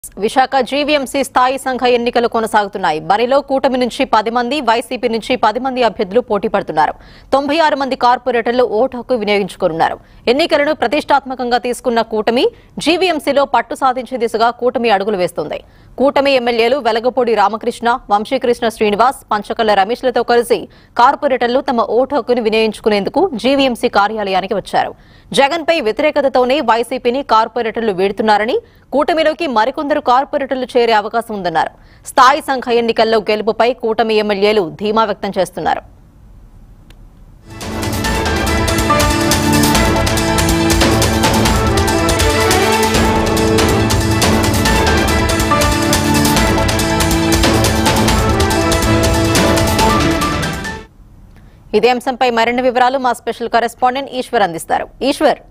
Visakha GVMC స్థాయి సంఘ ఎన్నికలు కొనసాగుతున్నాయి బరిలో కూటమి నుంచి పది మంది వైసీపీ నుంచి పది మంది అభ్యర్థులు పోటీ పడుతున్నారు తొంభై ఆరు మంది కార్పొరేటర్లు ఓటు హక్కు వినియోగించుకోనున్నారు ఎన్నికలను ప్రతిష్టాత్మకంగా తీసుకున్న కూటమి జీవీఎంసీలో పట్టు సాధించే దిశగా కూటమి అడుగులు వేస్తోంది కూటమి ఎమ్మెల్యేలు వెలగపూడి రామకృష్ణ వంశీకృష్ణ శ్రీనివాస్ పంచకల్ల రమేష్లతో కలిసి కార్పొరేటర్లు తమ ఓటు హక్కును వినియోగించుకునేందుకు జీవీఎంసీ కార్యాలయానికి వచ్చారు జగన్ పై వ్యతిరేకతతోనే వైసీపీని కార్పొరేటర్లు వీడుతున్నారని కూటమిలోకి మరికొందరు కార్పొరేటర్లు చేరే అవకాశం ఉందన్నారు స్థాయి సంఘ ఎన్నికల్లో గెలుపుపై కూటమి ఎమ్మెల్యేలు ధీమా వ్యక్తం చేస్తున్నారు ఇదే అంశంపై మరిన్ని వివరాలు మా స్పెషల్ కరెస్పాండెంట్ ఈశ్వర్ అందిస్తారు ఈశ్వర్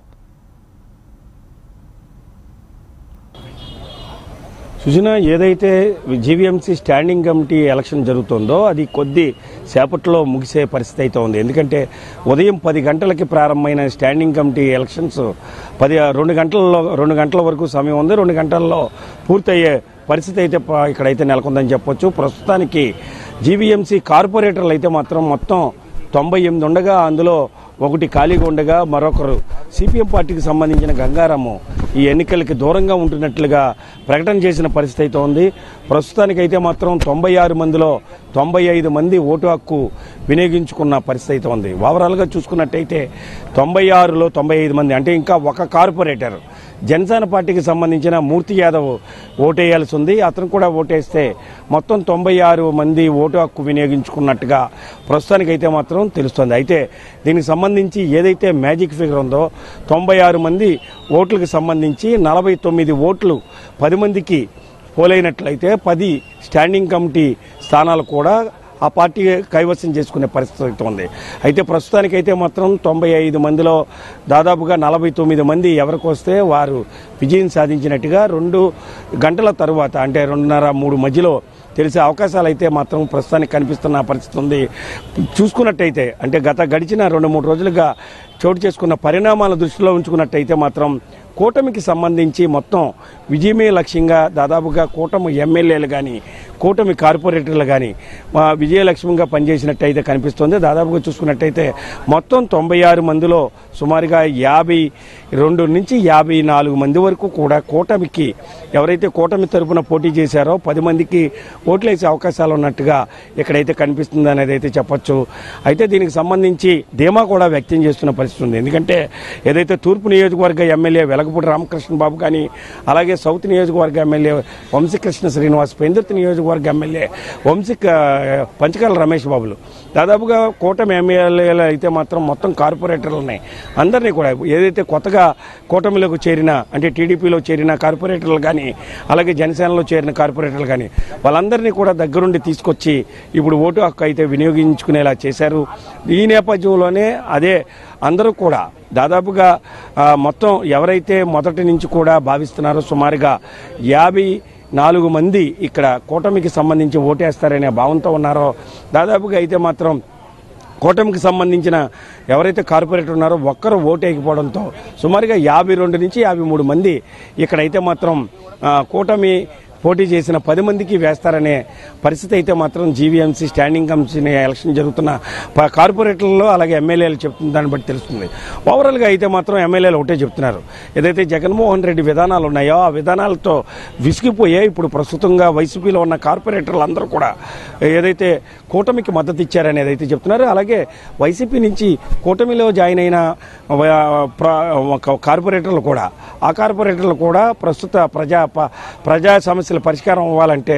సుజన ఏదైతే జీవీఎంసీ స్టాండింగ్ కమిటీ ఎలక్షన్ జరుగుతుందో అది కొద్ది సేపట్లో ముగిసే పరిస్థితి అయితే ఉంది ఎందుకంటే ఉదయం పది గంటలకి ప్రారంభమైన స్టాండింగ్ కమిటీ ఎలక్షన్స్ పది రెండు గంటల్లో రెండు గంటల వరకు సమయం ఉంది రెండు గంటల్లో పూర్తయ్యే పరిస్థితి అయితే ప- ఇక్కడైతే నెలకొందని చెప్పొచ్చు ప్రస్తుతానికి జీవీఎంసీ కార్పొరేటర్లు అయితే మాత్రం మొత్తం తొంభై ఎనిమిది ఉండగా అందులో ఒకటి ఖాళీగా ఉండగా మరొకరు సిపిఎం పార్టీకి సంబంధించిన గంగారాము ఈ ఎన్నికలకి దూరంగా ఉంటున్నట్లుగా ప్రకటన చేసిన పరిస్థితి అయితే ఉంది ప్రస్తుతానికైతే మాత్రం తొంభై ఆరు మందిలో తొంభై ఐదు మంది ఓటు హక్కు వినియోగించుకున్న పరిస్థితి అయితే ఉంది ఓవరాల్గా చూసుకున్నట్టయితే తొంభై ఆరులో తొంభై ఐదు మంది అంటే ఇంకా ఒక కార్పొరేటర్ జనసేన పార్టీకి సంబంధించిన మూర్తి యాదవ్ ఓటేయాల్సి ఉంది అతను కూడా ఓటేస్తే మొత్తం తొంభై ఆరు మంది ఓటు హక్కు వినియోగించుకున్నట్టుగా ప్రస్తుతానికైతే మాత్రం తెలుస్తుంది అయితే దీనికి సంబంధించి ఏదైతే మ్యాజిక్ ఫిగర్ ఉందో తొంభై ఆరు మంది ఓట్లకు సంబంధించి నలభై తొమ్మిది ఓట్లు పది మందికి పోలైనట్లయితే పది స్టాండింగ్ కమిటీ స్థానాలు కూడా ఆ పార్టీ కైవసం చేసుకునే పరిస్థితి అయితే ఉంది అయితే ప్రస్తుతానికైతే మాత్రం తొంభై ఐదు మందిలో దాదాపుగా నలభై తొమ్మిది మంది ఎవరికి వస్తే వారు విజయం సాధించినట్టుగా రెండు గంటల తరువాత అంటే రెండున్నర మూడు మధ్యలో తెలిసే అవకాశాలు అయితే మాత్రం ప్రస్తుతానికి కనిపిస్తున్న పరిస్థితి ఉంది చూసుకున్నట్టయితే అంటే గత గడిచిన రెండు మూడు రోజులుగా చోటు చేసుకున్న పరిణామాల దృష్టిలో ఉంచుకున్నట్టయితే మాత్రం కూటమికి సంబంధించి మొత్తం విజయమే లక్ష్యంగా దాదాపుగా కూటమి ఎమ్మెల్యేలు కానీ కూటమి కార్పొరేటర్లు కానీ మా విజయలక్ష్మిగా పనిచేసినట్టయితే కనిపిస్తుంది దాదాపుగా చూసుకున్నట్టయితే మొత్తం తొంభై ఆరు మందిలో సుమారుగా యాభై రెండు నుంచి యాభై నాలుగు మంది వరకు కూడా కూటమికి ఎవరైతే కూటమి తరపున పోటీ చేశారో పది మందికి ఓట్లేసే అవకాశాలు ఉన్నట్టుగా ఇక్కడైతే కనిపిస్తుంది అనేది అయితే చెప్పొచ్చు అయితే దీనికి సంబంధించి ధీమా కూడా వ్యక్తం చేస్తున్న పరిస్థితి ఉంది ఎందుకంటే ఏదైతే తూర్పు నియోజకవర్గ ఎమ్మెల్యే వెలగపూడి రామకృష్ణ బాబు కానీ అలాగే సౌత్ నియోజకవర్గ ఎమ్మెల్యే వంశీకృష్ణ శ్రీనివాస్ పెందుర్తి నియోజకవర్గ ఎమ్మెల్యే వంశీ పంచకాల రమేష్ బాబులు దాదాపుగా కూటమి ఎమ్మెల్యేలు అయితే మాత్రం మొత్తం కార్పొరేటర్లు ఉన్నాయి అందరినీ కూడా ఏదైతే కొత్తగా కూటమిలోకి చేరిన అంటే టీడీపీలో చేరిన కార్పొరేటర్లు కానీ అలాగే జనసేనలో చేరిన కార్పొరేటర్లు కానీ వాళ్ళందరినీ కూడా దగ్గరుండి తీసుకొచ్చి ఇప్పుడు ఓటు హక్కు అయితే వినియోగించుకునేలా చేశారు ఈ నేపథ్యంలోనే అదే అందరూ కూడా దాదాపుగా ఆ, మొత్తం ఎవరైతే మొదటి నుంచి కూడా భావిస్తున్నారో సుమారుగా యాభై నాలుగు మంది ఇక్కడ కూటమికి సంబంధించి ఓటేస్తారనే భావంతో ఉన్నారో దాదాపుగా అయితే మాత్రం కూటమికి సంబంధించిన ఎవరైతే కార్పొరేటర్ ఉన్నారో ఒక్కరు ఓటు వేయకపోవడంతో సుమారుగా యాభై రెండు నుంచి యాభై మూడు మంది ఇక్కడైతే మాత్రం ఆ, కూటమి పోటీ చేసిన పది మందికి వేస్తారనే పరిస్థితి అయితే మాత్రం జీవీఎంసీ స్టాండింగ్ కమిషన్ ఎలక్షన్ జరుగుతున్న ప- కార్పొరేటర్లలో అలాగే ఎమ్మెల్యేలు చెప్తున్న దాన్ని బట్టి తెలుస్తుంది ఓవరాల్గా అయితే మాత్రం ఎమ్మెల్యేలు ఒకటే చెప్తున్నారు ఏదైతే జగన్మోహన్ రెడ్డి విధానాలు ఉన్నాయో ఆ విధానాలతో విసిగిపోయే ఇప్పుడు ప్రస్తుతంగా వైసీపీలో ఉన్న కార్పొరేటర్లు అందరూ కూడా ఏదైతే కూటమికి మద్దతు ఇచ్చారనేది అయితే చెప్తున్నారు అలాగే వైసీపీ నుంచి కూటమిలో జాయిన్ అయిన వ- ప్ర- ఒక కార్పొరేటర్లు కూడా ఆ కార్పొరేటర్లు కూడా ప్రస్తుత ప్రజా ప- ప్రజా సమస్యల పరిష్కారం అవ్వాలంటే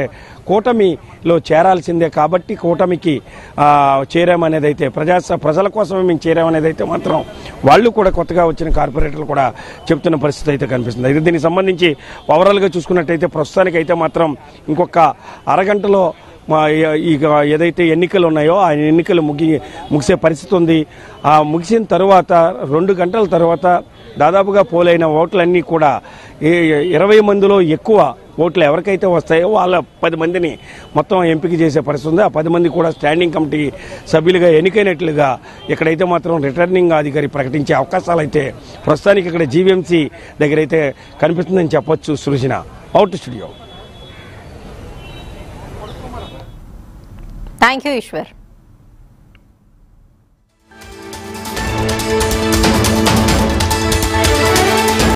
కూటమిలో చేరాల్సిందే కాబట్టి కూటమికి ఆ, చేరామనేది అయితే ప్రజా ప్రజల కోసమే మేము చేరామనేది అయితే మాత్రం వాళ్ళు కూడా కొత్తగా వచ్చిన కార్పొరేటర్లు కూడా చెప్తున్న పరిస్థితి అయితే కనిపిస్తుంది అయితే దీనికి సంబంధించి ఓవరాల్గా చూసుకున్నట్టయితే ప్రస్తుతానికి అయితే మాత్రం ఇంకొక అరగంటలో మా ఈ- ఈ ఏదైతే ఎన్నికలు ఉన్నాయో ఆ ఎన్నికలు ముగి ముగిసే పరిస్థితి ఉంది ఆ ముగిసిన తర్వాత రెండు గంటల తర్వాత దాదాపుగా పోలైన ఓట్లన్నీ కూడా ఈ- ఇరవై మందిలో ఎక్కువ ఓట్లు ఎవరికైతే వస్తాయో వాళ్ళ పది మందిని మొత్తం ఎంపిక చేసే పరిస్థితి ఉంది ఆ పది మంది కూడా స్టాండింగ్ కమిటీ సభ్యులుగా ఎన్నికైనట్లుగా ఇక్కడైతే మాత్రం రిటర్నింగ్ అధికారి ప్రకటించే అవకాశాలు అయితే ప్రస్తుతానికి ఇక్కడ జీవీఎంసీ దగ్గర అయితే కనిపిస్తుందని చెప్పొచ్చు Srujana out studio thank you Eshwar